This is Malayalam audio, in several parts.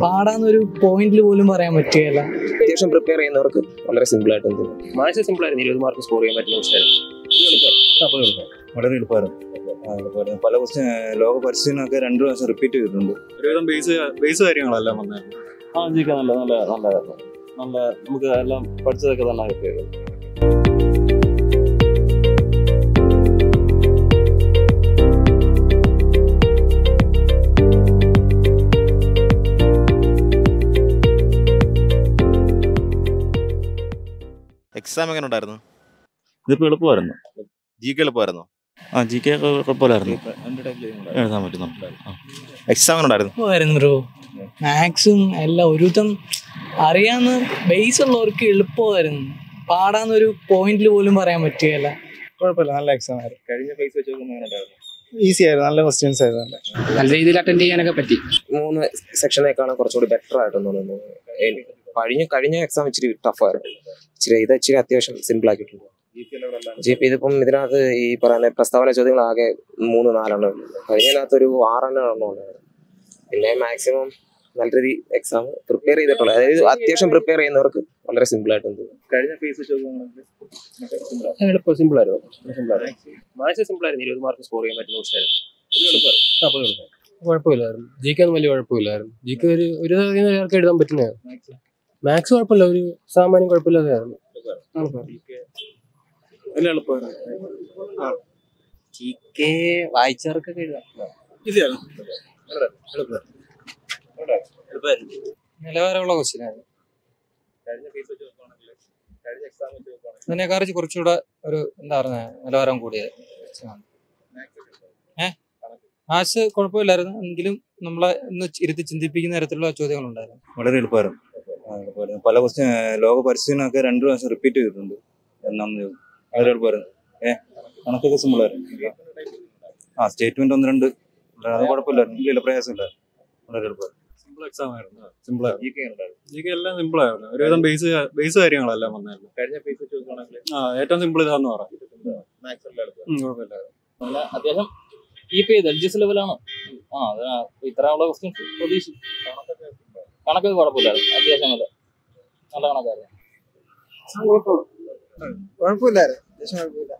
പാടാന്നൊരു പോയിന്റിൽ പോലും പറയാൻ പറ്റുകയില്ല അത്യാവശ്യം പ്രിപ്പയർ ചെയ്യുന്നവർക്ക് വളരെ സിമ്പിൾ ആയിട്ട് തോന്നും മാത്സ് സിമ്പിൾ ആയിരുന്നു ഇരുപത് മാർക്ക് സ്കോർ ചെയ്യാൻ പറ്റുന്ന ക്വസ്റ്റ്യൻ വളരെ എളുപ്പമായിരുന്നു ആ, എളുപ്പമായിരുന്നു പല ക്വസ്റ്റ്യൻ ലോക പരിസ്ഥിതിനൊക്കെ രണ്ടു പ്രാവശ്യം റിപ്പീറ്റ് ചെയ്തിട്ടുണ്ട് ഒരുവിധം ബേസ് ബേസ് കാര്യങ്ങളെല്ലാം വന്നായിരുന്നു ആ ജിക്ക നല്ല നല്ല നല്ലതായിരുന്നു നല്ല നമുക്ക് എല്ലാം പഠിച്ചതൊക്കെ തന്നെ കിട്ടിയത് എക്സാം എങ്ങനെ ഉണ്ടായിരുന്നു ഇതിപ്പോ എളുപ്പമായിരുന്നു ജി കെ എളുപ്പമായിരുന്നു ആ ജി കെ ഒക്കെ കുഴപ്പമില്ലായിരുന്നു രണ്ട് ടൈപ്പ് എഴുതാൻ പറ്റുന്നു എക്സാം എങ്ങനെ ഉണ്ടായിരുന്നു ആയിരുന്നു ബ്രോ മാത്സും എല്ലാം ഒരുവിധം അറിയാവുന്ന ബേസ് ഉള്ളവർക്ക് എളുപ്പമായിരുന്നു പാടാന്നൊരു പോയിന്റിൽ പോലും പറയാൻ പറ്റുകയില്ല കുഴപ്പമില്ല നല്ല എക്സാം ആയിരുന്നു കഴിഞ്ഞ ബേസ് വെച്ച് നോക്കുമ്പോൾ എങ്ങനെ ഉണ്ടായിരുന്നു ഈസി ആയിരുന്നു നല്ല ക്വസ്റ്റ്യൻസ് ആയിരുന്നു നല്ല നല്ല രീതിയിൽ അറ്റൻഡ് ചെയ്യാനൊക്കെ പറ്റി മൂന്ന് സെക്ഷനേക്കാളും കുറച്ചുകൂടി ബെറ്റർ ആയിട്ടെന്ന് തോന്നുന്നു എനി- കഴിഞ്ഞ കഴിഞ്ഞ എക്സാം ഇച്ചിരി ടഫായിരുന്നു ഇച്ചിരി ഇത് ഇച്ചിരി അത്യാവശ്യം സിമ്പിൾ ആക്കിയിട്ടുണ്ട് ജി പി ഇതിപ്പം ഇതിനകത്ത് ഈ പറയുന്ന പ്രസ്താവന ചോദ്യങ്ങൾ ആകെ മൂന്ന് നാലെണ്ണം ഉള്ളൂ. കഴിഞ്ഞതിനകത്ത് ഒരു ആറെണ്ണം എണ്ണം ഉണ്ടായിരുന്നു പിന്നെ മാക്സിമം നല്ല രീതി എക്സാം പ്രിപ്പയർ ചെയ്തിട്ടുള്ള അതായത് അത്യാവശ്യം പ്രിപ്പയർ ചെയ്യുന്നവർക്ക് വളരെ സിമ്പിൾ ആയിട്ട് തോന്നും കഴിഞ്ഞ ബേസ് വെച്ച് നോക്കുമ്പോൾ എളുപ്പം സിമ്പിൾ ആയിരുന്നു സിമ്പിൾ ആയിരുന്നു മാത്സ് സിമ്പിൾ ആയിരുന്നു ഇരുപത് മാർക്ക് സ്കോർ ചെയ്യാൻ പറ്റുന്ന ക്വസ്റ്റ്യൻ കുഴപ്പമില്ലായിരുന്നു ജിക്ക് ഒന്നും വലിയ കുഴപ്പമില്ലായിരുന്നു ജിക്ക് ഒരു ഒരു തവണ ഒരാൾക്ക് എഴുതാൻ പറ്റുന്നതാണ് മാത്സ് കുഴപ്പമില്ല ഒരു സാമാന്യം കുഴപ്പമില്ലാതായിരുന്നു വലിയ എളുപ്പമായിരുന്നു ജി കെ വായിച്ചവർക്കൊക്കെ എഴുതാം ഈസിയാണ് നിലവാരമുള്ള ക്വസ്റ്റ്യൻ ആയിരുന്നു കഴിഞ്ഞ ബേസ് വെച്ച് നോക്കുവാണെങ്കിൽ കഴിഞ്ഞ എക്സാം വെച്ച് നോക്കുവാണെങ്കിൽ ഇതിനെക്കുറിച്ച് കുറച്ചുകൂടെ ഒരു എന്താ പറയുക നിലവാരം കൂടിയത് ഏ മാത്സ് കുഴപ്പമില്ലായിരുന്നു എങ്കിലും നമ്മളെ ഒന്ന് ഇരുത്തി ചിന്തിപ്പിക്കുന്ന തരത്തിലുള്ള ചോദ്യങ്ങളുണ്ടായിരുന്നു വളരെ എളുപ്പമായിരുന്നു ആ, എളുപ്പമായിരുന്നു പല ക്വസ്റ്റ്യൻ ലോക പരിസ്ഥിതിനൊക്കെ രണ്ടു പ്രാവശ്യം റിപ്പീറ്റ് ചെയ്തിട്ടുണ്ട് ഒന്നാമത് വളരെ എളുപ്പമായിരുന്നു ഏ കണക്കൊക്കെ സിമ്പിൾ ആയിരുന്നു ആ സ്റ്റേറ്റ്മെന്റ് ഒന്ന് രണ്ട് അത് കുഴപ്പമില്ലായിരുന്നു ഇല്ല പ്രയാസമില്ല വളരെ എളുപ്പമായിരുന്നു സിമ്പിൾ എക്സാം ആയിരുന്നു സിമ്പിൾ ജിക്ക് എല്ലാം സിമ്പിൾ ആയിരുന്നു ഒരുവിധം ബേസ് ബേസ് കാര്യങ്ങളെല്ലാം വന്നായിരുന്നു കഴിഞ്ഞ ബേസ് വെച്ച് നോക്കുവാണെങ്കിൽ ആ ഏറ്റവും സിമ്പിൾ ഇതാന്ന് പറയാം മാത്സ് എല്ലാം എളുപ്പം ഉം, കുഴപ്പമില്ലായിരുന്നു നല്ല അത്യാവശ്യം കീപ്പ് ചെയ്ത് എൽ ജി എസ് ലെവലാണ് ആ അത് ഇത്രയുള്ള ക്വസ്റ്റ്യൻസ് പ്രതീക്ഷിച്ചു കണക്കൊക്കെ കുഴപ്പമില്ലായിരുന്നു അത്യാവശ്യം നല്ല നല്ല കണക്കായിരുന്നു കുഴപ്പമില്ലായിരുന്നു അത്യാവശ്യം കുഴപ്പമില്ല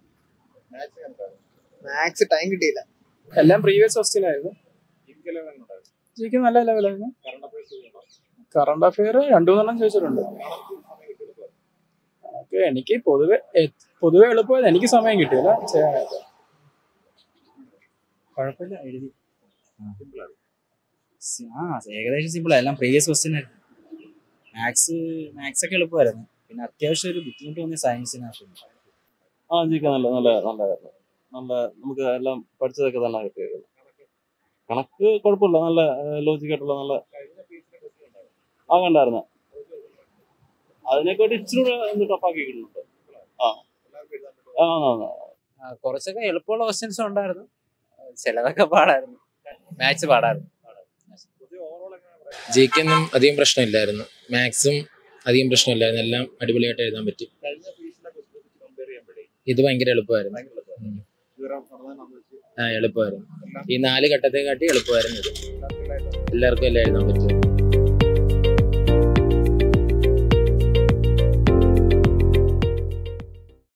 മാത്സ് ടൈം കിട്ടിയില്ല എല്ലാം പ്രീവിയസ് ക്വസ്റ്റ്യൻ ആയിരുന്നു ജിക്ക് നല്ല ലെവലായിരുന്നു കറണ്ട് അഫെയർ രണ്ടു മൂന്നെണ്ണം ചോദിച്ചിട്ടുണ്ട് ഓക്കെ എനിക്ക് പൊതുവെ എ- പൊതുവെ എളുപ്പമായത് എനിക്ക് സമയം കിട്ടിയില്ല ചെയ്യാനായിട്ട് കുഴപ്പമില്ല എഴുതി ആ ഏകദേശം സിമ്പിൾ എല്ലാം പ്രീവിയസ് ക്വസ്റ്റ്യൻ ആയിരുന്നു മാത്സ് മാത്സ് ഒക്കെ എളുപ്പമായിരുന്നു പിന്നെ അത്യാവശ്യം ഒരു ബുദ്ധിമുട്ട് തോന്നിയ സയൻസിനകത്ത് ആ ജിക്ക നല്ല നല്ല നല്ലതായിരുന്നു നല്ല നമുക്ക് എല്ലാം പഠിച്ചതൊക്കെ തന്നെ കിട്ടിയത് കണക്ക് കുഴപ്പമില്ല നല്ല ലോജിക് ആയിട്ടുള്ള നല്ല ആ കണ്ടായിരുന്നു അതിനെക്കാട്ടി ഇച്ചിരി കൂടെ ഒന്ന് ടഫാക്കിയിട്ടുണ്ട് ആ ആ ആ, ആ. കുറച്ചൊക്കെ എളുപ്പമുള്ള ക്വസ്റ്റ്യൻസ് ഉണ്ടായിരുന്നു ചിലതൊക്കെ പാടായിരുന്നു മാത്സ് പാടായിരുന്നു ജിക്കൊന്നും അധികം പ്രശ്നമില്ലായിരുന്നു മാത്സും അധികം പ്രശ്നമില്ലായിരുന്നു എല്ലാം അടിപൊളിയായിട്ട് എഴുതാൻ പറ്റി ഇത് ഭയങ്കര എളുപ്പമായിരുന്നു ഉം. ആ എളുപ്പമായിരുന്നു ഈ നാല് ഘട്ടത്തെ കാട്ടി എളുപ്പമായിരുന്നു ഇത് എല്ലാവർക്കും എല്ലാം എഴുതാൻ പറ്റും